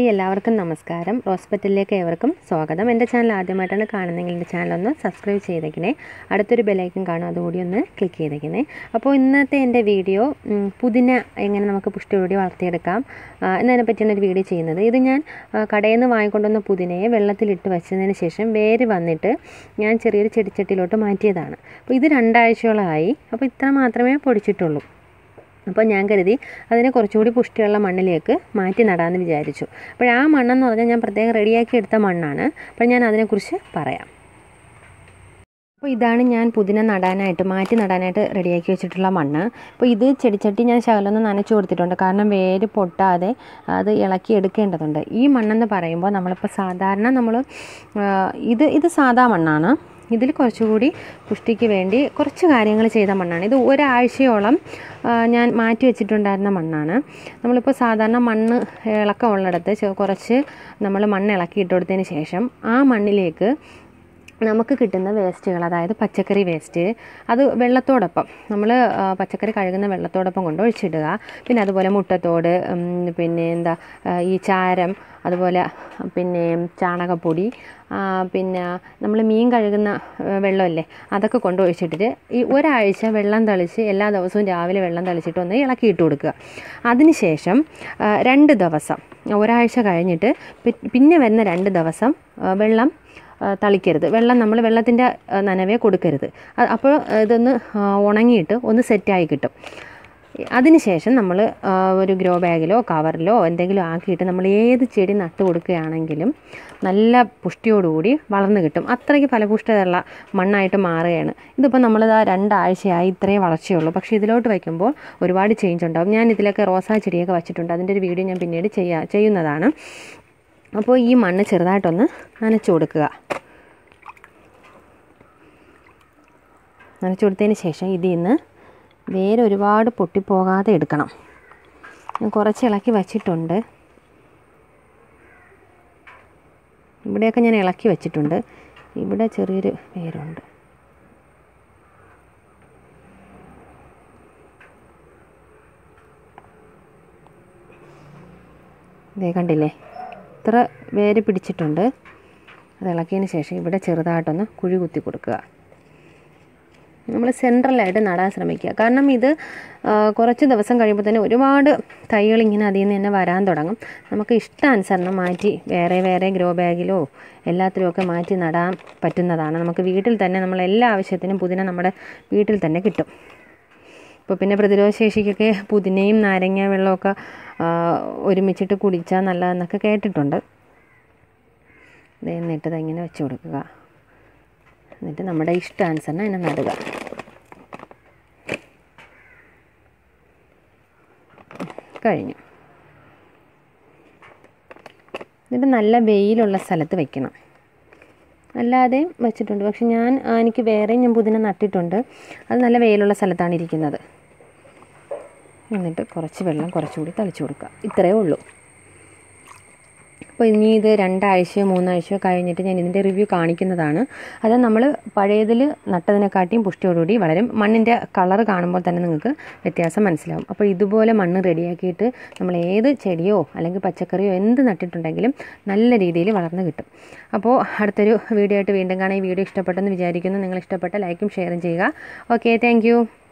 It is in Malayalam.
ഹായ് എല്ലാവർക്കും നമസ്കാരം ഹോസ്പിറ്റലിലേക്ക് ഏവർക്കും സ്വാഗതം എൻ്റെ ചാനൽ ആദ്യമായിട്ടാണ് കാണുന്നതെങ്കിൽ എൻ്റെ ചാനൽ ഒന്ന് സബ്സ്ക്രൈബ് ചെയ്തേക്കണേ അടുത്തൊരു ബെലൈക്കൻ കാണും അതുകൂടി ഒന്ന് ക്ലിക്ക് ചെയ്തേക്കണേ അപ്പോൾ ഇന്നത്തെ എൻ്റെ വീഡിയോ ഉം, പുതിന എങ്ങനെ നമുക്ക് പുഷ്ടിയോടി വളർത്തിയെടുക്കാം ആ, എന്നതിനെ പറ്റിയാണ് ഒരു വീഡിയോ ചെയ്യുന്നത് ഇത് ഞാൻ ആ, കടയിൽ നിന്ന് വാങ്ങിക്കൊണ്ടുവന്ന പുതിനയെ വെള്ളത്തിലിട്ട് വെച്ചതിന് ശേഷം വേര് വന്നിട്ട് ഞാൻ ചെറിയൊരു ചെടിച്ചട്ടിയിലോട്ട് മാറ്റിയതാണ് അപ്പോൾ ഇത് രണ്ടാഴ്ചയോളമായി അപ്പോൾ ഇത്ര മാത്രമേ പൊടിച്ചിട്ടുള്ളൂ അപ്പോൾ ഞാൻ കരുതി അതിനെ കുറച്ചുകൂടി പുഷ്ടിയുള്ള മണ്ണിലേക്ക് മാറ്റി നടാമെന്ന് വിചാരിച്ചു അപ്പോൾ ആ മണ്ണെന്ന് പറഞ്ഞാൽ ഞാൻ പ്രത്യേകം റെഡിയാക്കി എടുത്ത മണ്ണാണ് അപ്പോൾ ഞാൻ അതിനെക്കുറിച്ച് പറയാം അപ്പോൾ ഇതാണ് ഞാൻ പുതിന നടാനായിട്ട് മാറ്റി നടാനായിട്ട് റെഡിയാക്കി വെച്ചിട്ടുള്ള മണ്ണ് അപ്പോൾ ഇത് ചെടിച്ചട്ടി ഞാൻ ശകലൊന്ന് നനച്ചു കൊടുത്തിട്ടുണ്ട് കാരണം വേര് പൊട്ടാതെ അത് ഇളക്കി എടുക്കേണ്ടതുണ്ട് ഈ മണ്ണെന്ന് പറയുമ്പോൾ നമ്മളിപ്പോൾ സാധാരണ നമ്മൾ ഇത് ഇത് സാധാ മണ്ണാണ് ഇതിൽ കുറച്ചുകൂടി പുഷ്ടിക്ക് വേണ്ടി കുറച്ച് കാര്യങ്ങൾ ചെയ്ത മണ്ണാണ് ഇത് ഒരാഴ്ചയോളം ആ, ഞാൻ മാറ്റി വെച്ചിട്ടുണ്ടായിരുന്ന മണ്ണാണ് നമ്മളിപ്പോൾ സാധാരണ മണ്ണ് ഇളക്കമുള്ളിടത്ത് ചെ- കുറച്ച് നമ്മൾ മണ്ണ് ഇളക്കി ഇട്ട് കൊടുത്തതിന് ശേഷം ആ മണ്ണിലേക്ക് നമുക്ക് കിട്ടുന്ന വേസ്റ്റുകൾ അതായത് പച്ചക്കറി വേസ്റ്റ് അത് വെള്ളത്തോടൊപ്പം നമ്മൾ പച്ചക്കറി കഴുകുന്ന വെള്ളത്തോടൊപ്പം കൊണ്ട് ഒഴിച്ചിടുക പിന്നെ അതുപോലെ മുട്ടത്തോട് ഉം, പിന്നെ എന്താ ആ, ഈ ചാരം അതുപോലെ പിന്നെ ചാണകപ്പൊടി ആ, പിന്നെ നമ്മൾ മീൻ കഴുകുന്ന ആ, വെള്ളമില്ലേ അതൊക്കെ കൊണ്ട് ഒഴിച്ചിട്ടിട്ട് ഈ ഒരാഴ്ച വെള്ളം തളിച്ച് എല്ലാ ദിവസവും രാവിലെ വെള്ളം തളിച്ചിട്ട് ഒന്ന് ഇളക്കിയിട്ട് കൊടുക്കുക അതിനുശേഷം ആ, രണ്ട് ദിവസം ഒരാഴ്ച കഴിഞ്ഞിട്ട് പി- പിന്നെ വരുന്ന രണ്ട് ദിവസം ആ, വെള്ളം ആ, തളിക്കരുത് വെള്ളം നമ്മൾ വെള്ളത്തിൻ്റെ നനവേ കൊടുക്കരുത് അ- അപ്പോൾ ഇതൊന്ന് ആ, ഉണങ്ങിയിട്ട് ഒന്ന് സെറ്റായി കിട്ടും അതിനുശേഷം നമ്മൾ ഒരു ഗ്രോ ബാഗിലോ കവറിലോ എന്തെങ്കിലും ആക്കിയിട്ട് നമ്മൾ ഏത് ചെടി നട്ട് കൊടുക്കുകയാണെങ്കിലും നല്ല പുഷ്ടിയോടുകൂടി വളർന്നു കിട്ടും അത്രയ്ക്ക് ഫലപുഷ്ടതയുള്ള മണ്ണായിട്ട് മാറുകയാണ് ഇതിപ്പോൾ നമ്മളിതാ രണ്ടാഴ്ചയായി ഇത്രയും വളർച്ചയുള്ളൂ പക്ഷേ ഇതിലോട്ട് വയ്ക്കുമ്പോൾ ഒരുപാട് ചേഞ്ച് ഉണ്ടാകും ഞാൻ ഇതിലൊക്കെ റോസാ ചെടിയൊക്കെ വെച്ചിട്ടുണ്ട് അതിൻ്റെ ഒരു വീഡിയോ ഞാൻ പിന്നീട് ചെയ്യാ ചെയ്യുന്നതാണ് അപ്പോൾ ഈ മണ്ണ് ചെറുതായിട്ടൊന്ന് നനച്ചു കൊടുക്കുക നനച്ചു കൊടുത്തതിന് ശേഷം ഇതിൽ നിന്ന് വേര് ഒരുപാട് പൊട്ടിപ്പോകാതെ എടുക്കണം ഞാൻ കുറച്ച് ഇളക്കി വച്ചിട്ടുണ്ട് ഇവിടെയൊക്കെ ഞാൻ ഇളക്കി വെച്ചിട്ടുണ്ട് ഇവിടെ ചെറിയൊരു വേരുണ്ട് ഇതേ കണ്ടില്ലേ ഇത്ര വേര് പിടിച്ചിട്ടുണ്ട് അത് ഇളക്കിയതിന് ശേഷം ഇവിടെ ചെറുതായിട്ടൊന്ന് കുഴി കുത്തി കൊടുക്കുക നമ്മൾ സെൻട്രലായിട്ട് നടാൻ ശ്രമിക്കുക കാരണം ഇത് ആ, കുറച്ച് ദിവസം കഴിയുമ്പോൾ തന്നെ ഒരുപാട് തൈകൾ ഇങ്ങനെ അതിൽ നിന്ന് തന്നെ വരാൻ തുടങ്ങും നമുക്ക് ഇഷ്ടാനുസരണം മാറ്റി വേറെ വേറെ ഗ്രോ ബാഗിലോ എല്ലാത്തിലുമൊക്കെ മാറ്റി നടാൻ പറ്റുന്നതാണ് നമുക്ക് വീട്ടിൽ തന്നെ നമ്മൾ എല്ലാ ആവശ്യത്തിനും പുതിന നമ്മുടെ വീട്ടിൽ തന്നെ കിട്ടും ഇപ്പോൾ പിന്നെ പ്രതിരോധശേഷിക്കൊക്കെ പുതിനയും നാരങ്ങ വെള്ളമൊക്കെ ആ, ഒരുമിച്ചിട്ട് കുടിച്ചാൽ നല്ലതെന്നൊക്കെ കേട്ടിട്ടുണ്ട് ഇത് എന്നിട്ട് ഇതിങ്ങനെ വെച്ച് കൊടുക്കുക എന്നിട്ട് നമ്മുടെ ഇഷ്ടാനുസരണം അതിനെ നടുക കഴിഞ്ഞു എന്നിട്ട് നല്ല വെയിലുള്ള സ്ഥലത്ത് വെക്കണം അല്ലാതെയും വെച്ചിട്ടുണ്ട് പക്ഷെ ഞാൻ ആ, എനിക്ക് വേറെയും ഞാൻ പുതിന നട്ടിട്ടുണ്ട് അത് നല്ല വെയിലുള്ള സ്ഥലത്താണ് ഇരിക്കുന്നത് എന്നിട്ട് കുറച്ച് വെള്ളം കുറച്ചുകൂടി തളിച്ചു കൊടുക്കുക ഇത്രയേ ഉള്ളൂ അപ്പോൾ ഇനി ഇത് രണ്ടാഴ്ചയോ മൂന്നാഴ്ചയോ കഴിഞ്ഞിട്ട് ഞാൻ ഇതിൻ്റെ റിവ്യൂ കാണിക്കുന്നതാണ് അത് നമ്മൾ പഴയതിൽ നട്ടതിനെക്കാട്ടിയും പുഷ്ടിയോടുകൂടി വളരും മണ്ണിൻ്റെ കളർ കാണുമ്പോൾ തന്നെ നിങ്ങൾക്ക് വ്യത്യാസം മനസ്സിലാവും അപ്പോൾ ഇതുപോലെ മണ്ണ് റെഡിയാക്കിയിട്ട് നമ്മൾ ഏത് ചെടിയോ അല്ലെങ്കിൽ പച്ചക്കറിയോ എന്ത് നട്ടിട്ടുണ്ടെങ്കിലും നല്ല രീതിയിൽ വളർന്ന് കിട്ടും അപ്പോൾ അടുത്തൊരു വീഡിയോ ആയിട്ട് വീണ്ടും കാണാൻ ഈ വീഡിയോ ഇഷ്ടപ്പെട്ടെന്ന് വിചാരിക്കുന്നു നിങ്ങൾ ഇഷ്ടപ്പെട്ട ലൈക്കും ഷെയറും ചെയ്യുക ഓക്കെ താങ്ക്